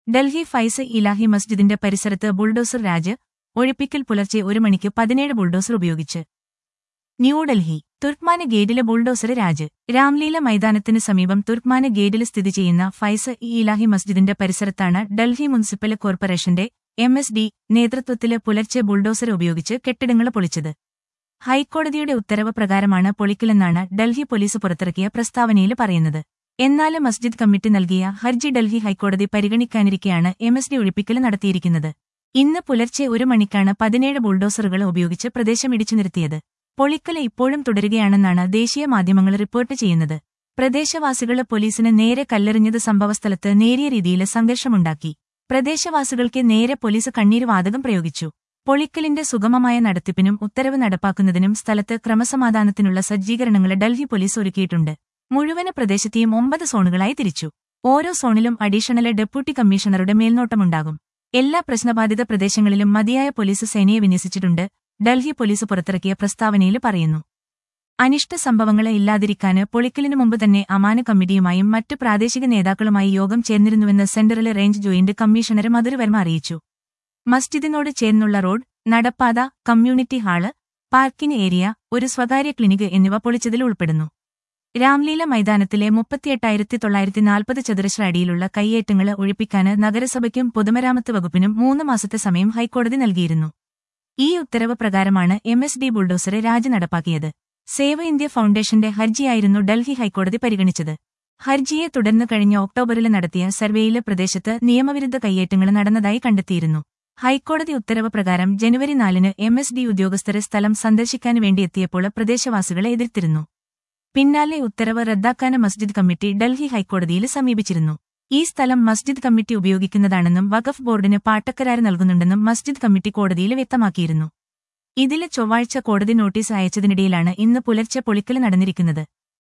ഡൽഹി ഫൈസ് ഇലാഹി മസ്ജിദിന്റെ പരിസരത്ത് ബുൾഡോസർ രാജ് ഒഴിപ്പിക്കൽ പുലർച്ചെ ഒരു മണിക്ക് പതിനേഴ് ബുൾഡോസർ ഉപയോഗിച്ച് ന്യൂഡൽഹി തുർക്മാന ഗേറ്റിലെ ബുൾഡോസർ രാജ് രാംലീല മൈതാനത്തിന് സമീപം തുർക്മാന ഗേറ്റിൽ സ്ഥിതി ചെയ്യുന്ന ഫൈസ് ഇ ഇലാഹി മസ്ജിദിന്റെ പരിസരത്താണ് ഡൽഹി മുനിസിപ്പൽ കോർപ്പറേഷന്റെ എം എസ് ഡി നേതൃത്വത്തില് പുലർച്ചെ ബുൾഡോസർ ഉപയോഗിച്ച് കെട്ടിടങ്ങൾ പൊളിച്ചത് ഹൈക്കോടതിയുടെ ഉത്തരവ് പ്രകാരമാണ് പൊളിക്കലെന്നാണ് ഡൽഹി പോലീസ് പുറത്തിറക്കിയ പ്രസ്താവനയിൽ പറയുന്നത് എന്നാൽ മസ്ജിദ് കമ്മിറ്റി നൽകിയ ഹർജി ഡൽഹി ഹൈക്കോടതി പരിഗണിക്കാനിരിക്കെയാണ് എം എസ് ഡി ഒഴിപ്പിക്കൽ നടത്തിയിരിക്കുന്നത് ഇന്ന് പുലർച്ചെ ഒരു മണിക്കാണ് പതിനേഴ് ബുൾഡോസറുകൾ ഉപയോഗിച്ച് പ്രദേശം ഇടിച്ചു നിർത്തിയത് പൊളിക്കൽ ഇപ്പോഴും തുടരുകയാണെന്നാണ് ദേശീയ മാധ്യമങ്ങൾ റിപ്പോർട്ട് ചെയ്യുന്നത് പ്രദേശവാസികൾ പോലീസിന് നേരെ കല്ലെറിഞ്ഞത് സംഭവസ്ഥലത്ത് നേരിയ രീതിയിൽ സംഘർഷമുണ്ടാക്കി പ്രദേശവാസികൾക്ക് നേരെ പോലീസ് കണ്ണീര് വാതകം പ്രയോഗിച്ചു പൊളിക്കലിന്റെ സുഗമമായ നടത്തിപ്പിനും ഉത്തരവ് നടപ്പാക്കുന്നതിനും സ്ഥലത്ത് ക്രമസമാധാനത്തിനുള്ള സജ്ജീകരണങ്ങൾ ഡൽഹി പോലീസ് ഒരുക്കിയിട്ടുണ്ട് മുഴുവന് പ്രദേശത്തെയും ഒമ്പത് സോണുകളായി തിരിച്ചു ഓരോ സോണിലും അഡീഷണൽ ഡെപ്യൂട്ടി കമ്മീഷണറുടെ മേൽനോട്ടമുണ്ടാകും എല്ലാ പ്രശ്നബാധിത പ്രദേശങ്ങളിലും മതിയായ പോലീസ് സേനയെ വിന്യസിച്ചിട്ടുണ്ട് ഡൽഹി പോലീസ് പുറത്തിറക്കിയ പ്രസ്താവനയിൽ പറയുന്നു അനിഷ്ട സംഭവങ്ങളെ ഇല്ലാതിരിക്കാന് പൊളിക്കലിനു മുമ്പ് തന്നെ അമാന കമ്മിറ്റിയുമായും മറ്റു പ്രാദേശിക നേതാക്കളുമായി യോഗം ചേർന്നിരുന്നുവെന്ന് central range joint commissioner Madhur Verma അറിയിച്ചു മസ്ജിദിനോട് ചേർന്നുള്ള റോഡ് നടപ്പാത കമ്മ്യൂണിറ്റി ഹാള് പാർക്കിംഗ് ഏരിയ ഒരു സ്വകാര്യ ക്ലിനിക് എന്നിവ പൊളിച്ചതിൽ ഉൾപ്പെടുന്നു രാംലീല മൈതാനത്തിലെ മുപ്പത്തിയെട്ടായിരത്തി തൊള്ളായിരത്തി നാൽപ്പത് ചതുരശ്ര അടിയിലുള്ള കയ്യേറ്റങ്ങള് ഒഴിപ്പിക്കാന് നഗരസഭയ്ക്കും പൊതുമരാമത്ത് വകുപ്പിനും മൂന്ന് മാസത്തെ സമയം ഹൈക്കോടതി നൽകിയിരുന്നു ഈ ഉത്തരവ് പ്രകാരമാണ് എം എസ് ഡി ബുൾഡോസറെ രാജി നടപ്പാക്കിയത് സേവ ഇന്ത്യ ഫൗണ്ടേഷന്റെ ഹർജിയായിരുന്നു ഡൽഹി ഹൈക്കോടതി പരിഗണിച്ചത് ഹർജിയെ തുടർന്ന് കഴിഞ്ഞ ഒക്ടോബറിൽ നടത്തിയ സർവേയിലെ പ്രദേശത്ത് നിയമവിരുദ്ധ കയ്യേറ്റങ്ങൾ നടന്നതായി കണ്ടെത്തിയിരുന്നു ഹൈക്കോടതി ഉത്തരവ് പ്രകാരം ജനുവരി നാലിന് എം എസ് ഡി ഉദ്യോഗസ്ഥരെ സ്ഥലം സന്ദർശിക്കാൻ വേണ്ടിയെത്തിയപ്പോൾ പ്രദേശവാസികളെ എതിർത്തിരുന്നു പിന്നാലെ ഉത്തരവ് റദ്ദാക്കാൻ മസ്ജിദ് കമ്മിറ്റി ഡൽഹി ഹൈക്കോടതിയിൽ സമീപിച്ചിരുന്നു ഈ സ്ഥലം മസ്ജിദ് കമ്മിറ്റി ഉപയോഗിക്കുന്നതാണെന്നും വഖഫ് ബോർഡിന് പാട്ടക്കരാർ നൽകുന്നുണ്ടെന്നും മസ്ജിദ് കമ്മിറ്റി കോടതിയിൽ വ്യക്തമാക്കിയിരുന്നു ഇതില് ചൊവ്വാഴ്ച കോടതി നോട്ടീസ് അയച്ചതിനിടയിലാണ് ഇന്ന് പുലർച്ചെ പൊളിക്കൽ നടന്നിരിക്കുന്നത്